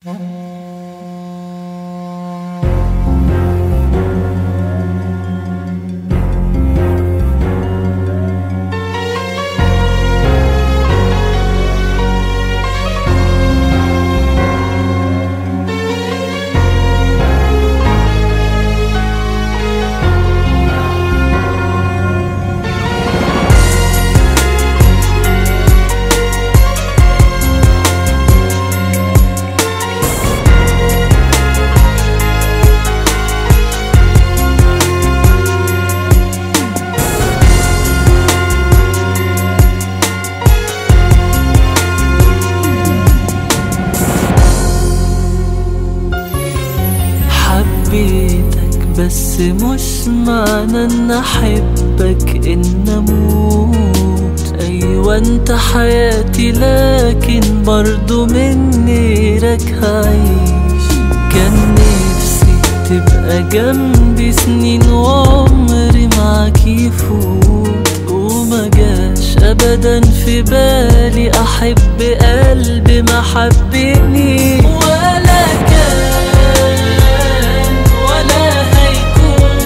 حبيتك بس مش معنى ان احبك ان اموت ايوه انت حياتي لكن برضو من غيرك هعيش كان نفسي تبقى جنبي سنين وعمري معاك يفوت وما جاش ابدا في بالي احب قلبي ما حبني ولا كان ولا هيكون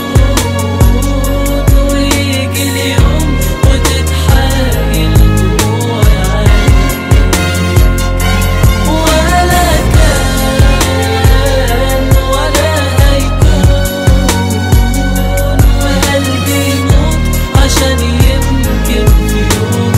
ويجي اليوم وتتحايل دموعي عليك ولا كان ولا هيكون وقلبي يموت عشان يمكن في يوم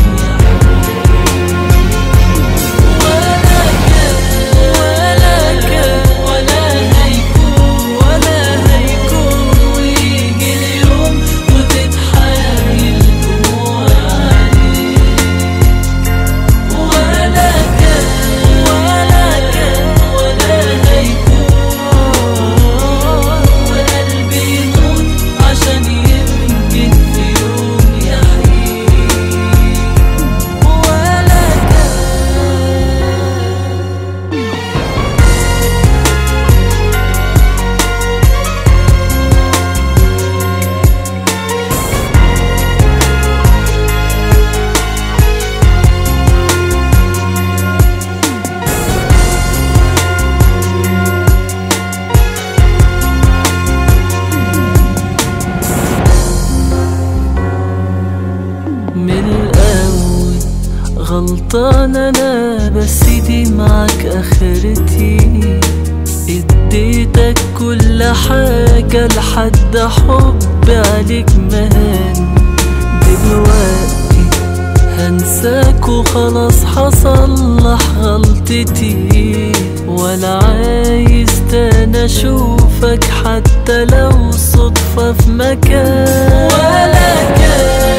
ولا كان ولا كان ولا هيكون ولا هيكون ويجي اليوم وتتحايل دموعي عليك ولا كان ولا كان ولا هيكون وقلبي يموت عشان يمكن في يوم يحيي ولا كان من الأول غلطان أنا بس دي معاك آخرتي اديتك كل حاجة لحد حبي عليك مهان دلوقتي هنساك وخلاص هصلح غلطتي ولا عايز تاني اشوفك حتى لو صدفة في مكان ولا كان